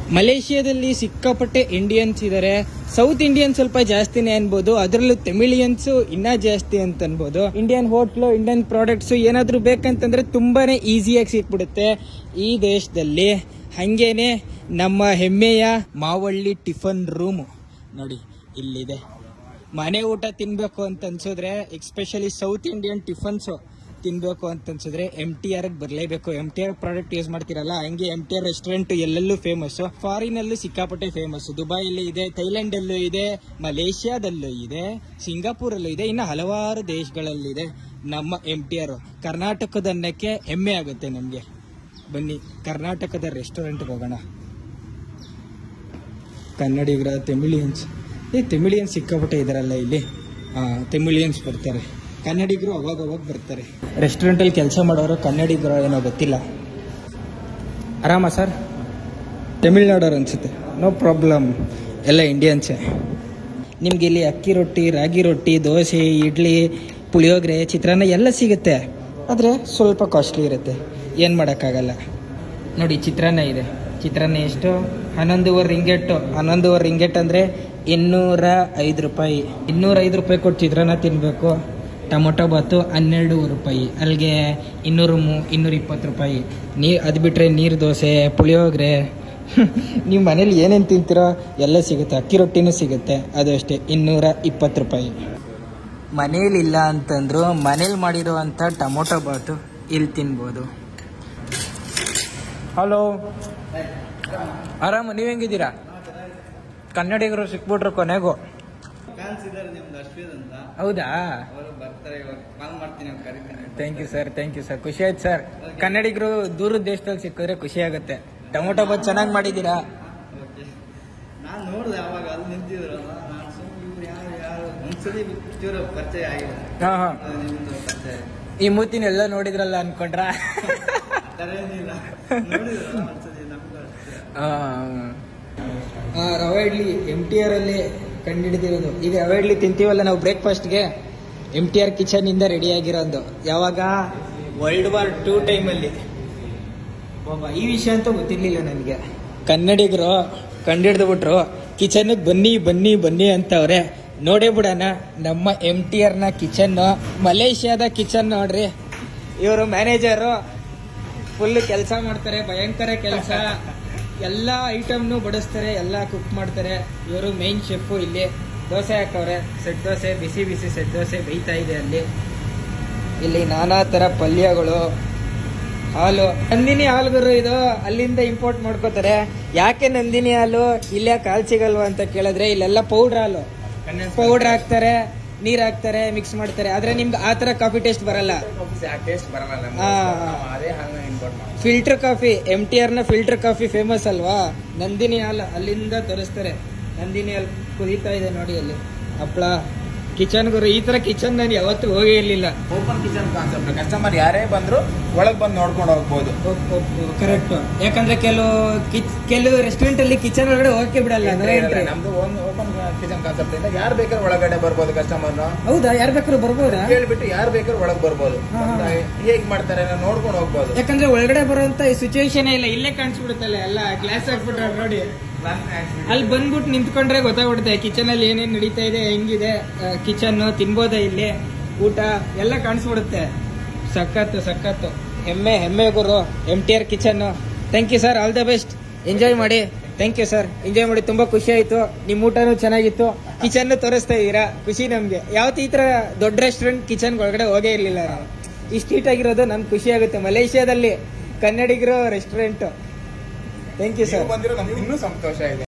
ಮಲೇಷಿಯಾದಲ್ಲಿ ಸಿಕ್ಕಾಪಟ್ಟೆ ಇಂಡಿಯನ್ಸ್ ಇದ್ದಾರೆ south Indian ಸ್ವಲ್ಪ ಜಾಸ್ತಿನೇ ಅನ್ಬೋದು ಅದರಲ್ಲೂ ತಮಿಳಿಯನ್ಸ್ ಇನ್ನ ಜಾಸ್ತಿ ಅಂತ ಅನ್ಬೋದು ಇಂಡಿಯನ್ ಹೋಟ್ಲು ಇಂಡಿಯನ್ ಪ್ರಾಡಕ್ಟ್ಸ್ ಏನಾದ್ರೂ ಬೇಕಂತಂದ್ರೆ ತುಂಬಾನೇ ಈಸಿಯಾಗಿ ಸಿಕ್ಬಿಡುತ್ತೆ ಈ ದೇಶದಲ್ಲಿ ಹಂಗೇನೆ ನಮ್ಮ ಹೆಮ್ಮೆಯ ಮಾವಳ್ಳಿ ಟಿಫನ್ ರೂಮ್ ನೋಡಿ ಇಲ್ಲಿದೆ ಮನೆ ಊಟ ತಿನ್ಬೇಕು ಅಂತ ಅನ್ಸಿದ್ರೆ ಎಸ್ಪೆಷಲಿ ಸೌತ್ ಇಂಡಿಯನ್ ಟಿಫನ್ಸ್ ತಿನ್ಬೇಕು ಅಂತ ಅನ್ಸಿದ್ರೆ ಎಂ ಟಿ ಆರ್ ಬರಲೇಬೇಕು M T R product use ಮಾಡ್ತಿರಲ್ಲ ಹಂಗೆ ಎಂ ಟಿ ಆರ್ ರೆಸ್ಟೋರೆಂಟ್ ಎಲ್ಲೆಲ್ಲೂ ಫೇಮಸ್ ಫಾರಿನ್ ಅಲ್ಲೂ ಸಿಕ್ಕಾಪಟ್ಟೆ ಫೇಮಸ್ ದುಬೈಲಿ ಇದೆ ಥೈಲ್ಯಾಂಡ್ ಅಲ್ಲೂ ಇದೆ ಮಲೇಷ್ಯಾದಲ್ಲೂ ಇದೆ ಸಿಂಗಾಪುರ್ ಅಲ್ಲೂ ಇದೆ ಇನ್ನು ಹಲವಾರು ದೇಶಗಳಲ್ಲಿದೆ ನಮ್ಮ ಎಂ ಟಿ ಆರ್ ಕರ್ನಾಟಕದ ಅನ್ನಕ್ಕೆ ಹೆಮ್ಮೆ ಆಗುತ್ತೆ ನಮಗೆ ಬನ್ನಿ ಕರ್ನಾಟಕದ ರೆಸ್ಟೋರೆಂಟ್ಗೆ ಹೋಗೋಣ ಕನ್ನಡಿಗರ ತಮಿಳಿಯನ್ಸ್ ಏ ತಮಿಳಿಯನ್ಸ್ ಸಿಕ್ಕಾಪಟ್ಟೆ ಇದಾರಲ್ಲ ಇಲ್ಲಿ ಆ, ತಮಿಳಿಯನ್ಸ್ ಬರ್ತಾರೆ ಕನ್ನಡಿಗರು ಅವಾಗ ಅವಾಗ ಬರ್ತಾರೆ ರೆಸ್ಟೋರೆಂಟಲ್ಲಿ ಕೆಲಸ ಮಾಡೋರು ಕನ್ನಡಿಗರು ಏನೋ ಗೊತ್ತಿಲ್ಲ ಆರಾಮ ಸರ್ ತಮಿಳ್ನಾಡೋರು ಅನ್ಸುತ್ತೆ ನೋ ಪ್ರಾಬ್ಲಮ್ ಎಲ್ಲ ಇಂಡಿಯನ್ಸೇ ನಿಮ್ಗೆ ಇಲ್ಲಿ ಅಕ್ಕಿ ರೊಟ್ಟಿ ರಾಗಿ ರೊಟ್ಟಿ ದೋಸೆ ಇಡ್ಲಿ ಪುಳಿಯೋಗರೆ ಚಿತ್ರಾನ್ನ ಎಲ್ಲ ಸಿಗುತ್ತೆ ಆದರೆ ಸ್ವಲ್ಪ ಕಾಸ್ಟ್ಲಿ ಇರುತ್ತೆ ಏನು ಮಾಡೋಕ್ಕಾಗಲ್ಲ ನೋಡಿ ಚಿತ್ರಾನ್ನ ಇದೆ ಚಿತ್ರಾನ್ನ ಎಷ್ಟು ಹನ್ನೊಂದುವರೆ ರಿಂಗೆಟ್ಟು ಹನ್ನೊಂದುವರೆ ರಿಂಗೆಟ್ ಅಂದರೆ ಇನ್ನೂರ ಐದು ರೂಪಾಯಿ ಇನ್ನೂರ ಐದು ರೂಪಾಯಿ ಕೊಟ್ಟು ಚಿತ್ರಾನ್ನ ತಿನ್ನಬೇಕು ಟೊಮೊಟೊ ಬಾತು ಹನ್ನೆರಡೂವರೆ ರೂಪಾಯಿ ಅಲ್ಲಿಗೆ ಇನ್ನೂರು ಮೂ ಇನ್ನೂರ ಇಪ್ಪತ್ತು ರೂಪಾಯಿ ನೀ ಅದು ಬಿಟ್ಟರೆ ನೀರು ದೋಸೆ ಪುಳಿಯೋಗರೆ ನೀವು ಮನೇಲಿ ಏನೇನು ತಿಂತೀರೋ ಎಲ್ಲ ಸಿಗುತ್ತೆ ಅಕ್ಕಿ ರೊಟ್ಟಿನೂ ಸಿಗುತ್ತೆ ಅದು ಅಷ್ಟೇ ಇನ್ನೂರ ಇಪ್ಪತ್ತು ರೂಪಾಯಿ ಮನೇಲಿಲ್ಲ ಅಂತಂದ್ರು ಮನೇಲಿ ಮಾಡಿರುವಂಥ ಟೊಮೊಟೊ ಬಾತು ಇಲ್ಲಿ ತಿನ್ಬೋದು ಹಲೋ ಆರಾಮ ನೀವು ಹೆಂಗಿದ್ದೀರಾ ಕನ್ನಡಿಗರು ಸಿಕ್ಬಿಟ್ರು ಕೊನೆಗೂ ಫ್ಯಾನ್ಸ್ ಇದ್ದಾರೆ ನಿಮ್ದು ಅಶ್ವಿನ್ ಅಂತ ಹೌದಾ ಅವರು ಬರ್ತಾರೆ ಇವಾಗ ಕಾಲ್ ಮಾಡ್ತೀನಿ ಅವ್ರು ಕರೀತಾರೆ thank you sir thank you sir ಖುಷಿ ಆಯ್ತು ಸರ್ ಕನ್ನಡಿಗರು ದೂರದ ದೇಶದಲ್ಲಿ ಸಿಕ್ಕಿದ್ರೆ ಖುಷಿ ಆಗುತ್ತೆ ಟೊಮೊಟೊ ಬಾತ್ ಚೆನ್ನಾಗಿ ಮಾಡಿದ್ದೀರಾ ಓಕೆ ನಾನು ನೋಡಿದೆ ಅವಾಗ ಅಲ್ಲಿ ನಿಂತಿದ್ರಲ್ಲ ನಾನು ಸುಮ್ಮನೆ ಇವ್ರು ಯಾರು ಯಾರು ಒಂದ್ಸಲಿ ಚೂರು ಪರಿಚಯ ಆಗಿದೆ ಹಾಂ ಹಾಂ ಅದು ನಿಮ್ದು ಪರಿಚಯ ಈ ಮೂತಿನೆಲ್ಲ ನೋಡಿದ್ರಲ್ಲ ಅನ್ಕೊಂಡ್ರ ಕರೆಯೋದಿಲ್ಲ ನೋಡಿದ್ರಲ್ಲ ಒಂದ್ಸಲಿ ನಮ್ಗೂ ಅಷ್ಟೇ ರವೆ ಇಡ್ಲಿ ಎಮ್ ಟಿ ಆರ್ ಅಲ್ಲಿ ಕಂಡುಹಿಡಿದಿರೋದು ಈಗ ರವೆ ಇಡ್ಲಿ ತಿಂತೀವಲ್ಲ ನಾವು ಬ್ರೇಕ್ಫಾಸ್ಟ್ಗೆ ಎಮ್ ಟಿ ಆರ್ ಕಿಚನ್ ಇಂದ ರೆಡಿ ಆಗಿರೋದು ಯಾವಾಗ ವರ್ಲ್ಡ್ ವಾರ್ ಟೂ ಟೈಮಲ್ಲಿ ಬಾಬಾ ಈ ವಿಷಯ ಅಂತ ಗೊತ್ತಿರ್ಲಿಲ್ಲ ನನಗೆ ಕನ್ನಡಿಗರು ಕಂಡಿಡ್ದು ಬಿಟ್ರು ಕಿಚನ್ಗೆ ಬನ್ನಿ ಬನ್ನಿ ಬನ್ನಿ ಅಂತವ್ರೆ ನೋಡೇ ಬಿಡೋಣ ನಮ್ಮ ಎಮ್ ಟಿ ಆರ್ನ ಕಿಚನ್ ಮಲೇಷ್ಯಾದ ಕಿಚನ್ ನೋಡ್ರಿ ಇವರು ಮ್ಯಾನೇಜರು ಫುಲ್ ಕೆಲಸ ಮಾಡ್ತಾರೆ ಭಯಂಕರ ಕೆಲಸ ಎಲ್ಲ ಐಟಮ್ನು ಬಡಿಸ್ತಾರೆ ಎಲ್ಲ ಕುಕ್ ಮಾಡ್ತಾರೆ ಇವರು ಮೇನ್ ಶೆಫ್ ಇಲ್ಲಿ ದೋಸೆ ಹಾಕವ್ರೆ ಸೆಟ್ ದೋಸೆ ಬಿಸಿ ಬಿಸಿ ಸೆಟ್ ದೋಸೆ ಬೇಯ್ತಾ ಇದೆ ಅಲ್ಲಿ ಇಲ್ಲಿ ನಾನಾ ತರ ಪಲ್ಯಗಳು ಹಾಲು ನಂದಿನಿ ಹಾಲುಗರು ಇದು ಅಲ್ಲಿಂದ ಇಂಪೋರ್ಟ್ ಮಾಡ್ಕೋತಾರೆ ಯಾಕೆ ನಂದಿನಿ ಹಾಲು ಇಲ್ಲೇ ಹಾಲು ಸಿಗಲ್ವಾ ಅಂತ ಕೇಳಿದ್ರೆ ಇಲ್ಲೆಲ್ಲ ಪೌಡ್ರ್ ಹಾಲು ಪೌಡ್ರ್ ಹಾಕ್ತಾರೆ ನೀರ್ ಹಾಕ್ತಾರೆ ಮಿಕ್ಸ್ ಮಾಡ್ತಾರೆ ಆದ್ರೆ ನಿಮ್ಗೆ ಆ ತರ ಕಾಫಿ ಟೇಸ್ಟ್ ಬರಲ್ಲ ಟೇಸ್ಟ್ ಬರಲ್ಲ ಹಾ. ಅದೇ ಹಾಲು ಇಂಪೋರ್ಟ್ ಮಾಡಿ filter coffee M T R ನ ಫಿಲ್ಟರ್ ಕಾಫಿ ಫೇಮಸ್ ಅಲ್ವಾ ನಂದಿನಿ ಹಾಲು ಅಲ್ಲಿಂದ ತರಿಸ್ತಾರೆ ನಂದಿನಿ ಹಾಲು ಕುದೀತಾ ಇದೆ ನೋಡಿ ಅಲ್ಲಿ ಹಪ್ಳ ಕಿಚನ್ ಗುರು ಈ ತರ ಕಿಚನ್ ನಾನು ಯಾವತ್ತೂ ಹೋಗೇ ಇರ್ಲಿಲ್ಲ ಓಪನ್ ಕಿಚನ್ ಕಾನ್ಸೆಪ್ಟ್ ಕಸ್ಟಮರ್ ಯಾರೇ ಬಂದ್ರು ಒಳಗ್ ಬಂದು ನೋಡ್ಕೊಂಡು ಹೋಗ್ಬೋದು ಕರೆಕ್ಟ್ ಯಾಕಂದ್ರೆ ಕೆಲವು ಕಿಚ್- ಕೆಲವು ರೆಸ್ಟೋರೆಂಟ್ ಅಲ್ಲಿ ಕಿಚನ್ ಒಳಗಡೆ ಹೋಗಕ್ಕೆ ಬಿಡಲ್ಲ no entry. ನಮ್ದು ಒಂದು ಓಪನ್ ಕಿಚನ್ ಕಾನ್ಸೆಪ್ಟ್ ಇಂದ ಯಾರು ಬೇಕಾದ್ರೂ ಒಳಗಡೆ ಬರ್ಬೋದು ಕಸ್ಟಮರ್ ಹೌದಾ ಯಾರ್ ಬೇಕಾದ್ರೂ ಬರ್ಬೋದಾ ಹೇಳ್ಬಿಟ್ಟು ಯಾರು ಬೇಕಾದ್ರೂ ಒಳಗ್ ಬರ್ಬೋದು ಹಾ, ಹಾ. ಬಂದು ಹೇಗ್ ಮಾಡ್ತಾರೆ ನಾವು ನೋಡ್ಕೊಂಡು ಹೋಗ್ಬೋದು ಯಾಕಂದ್ರೆ ಒಳಗಡೆ ಬರುವಂತ ಸಿಚುವೇಶನ್ ಇಲ್ಲ ಇಲ್ಲೇ ಕಾಣಿಸ್ಬಿಡುತ್ತಲ್ಲ ಎಲ್ಲ ಗ್ಲಾಸ್ ಹಾಕ್ಬಿಟ್ರೆ ನೋಡಿ ಅಲ್ಲಿ ಬಂದ್ಬಿಟ್ಟು ನಿಂತ್ಕೊಂಡ್ರೆ ಗೊತ್ತಾಗ್ಬಿಡುತ್ತೆ ಕಿಚನ್ ಅಲ್ಲಿ ಏನೇನ್ ನಡೀತಾ ಇದೆ ಹೆಂಗಿದೆ ಕಿಚನ್ ತಿನ್ಬೋದಾ ಇಲ್ಲಿ ಊಟ ಎಲ್ಲ ಕಾಣಿಸ್ಬಿಡುತ್ತೆ ಸಖತ್ತು ಸಖತ್ತು ಹೆಮ್ಮೆ ಹೆಮ್ಮೆ ಗುರು M T R kitchen thank you sir all the best enjoy ಮಾಡಿ ಥ್ಯಾಂಕ್ ಯು ಸರ್ ಎಂಜಾಯ್ ಮಾಡಿ ತುಂಬಾ ಖುಷಿ ಆಯ್ತು ನಿಮ್ ಊಟನೂ ಚೆನ್ನಾಗಿತ್ತು ಕಿಚನ್ ತೋರಿಸ್ತಾ ಇದೀರಾ ಖುಷಿ ನಮ್ಗೆ ಯಾವತ್ತು ಈ ತರ ದೊಡ್ಡ ರೆಸ್ಟೋರೆಂಟ್ ಕಿಚನ್ ಒಳಗಡೆ ಹೋಗೇ ಇರ್ಲಿಲ್ಲ ನಾವು ಇಷ್ಟು ನೀಟ್ ಆಗಿರೋದು ನನ್ಗೆ ಖುಷಿ ಆಗುತ್ತೆ ಮಲೇಷ್ಯಾದಲ್ಲಿ ಕನ್ನಡಿಗರು ರೆಸ್ಟೋರೆಂಟ್ ಥ್ಯಾಂಕ್ ಯು ಸರ್ ಬಂದಿರೋ ನಮ್ಗೆ ಇನ್ನೂ ಸಂತೋಷ ಇದೆ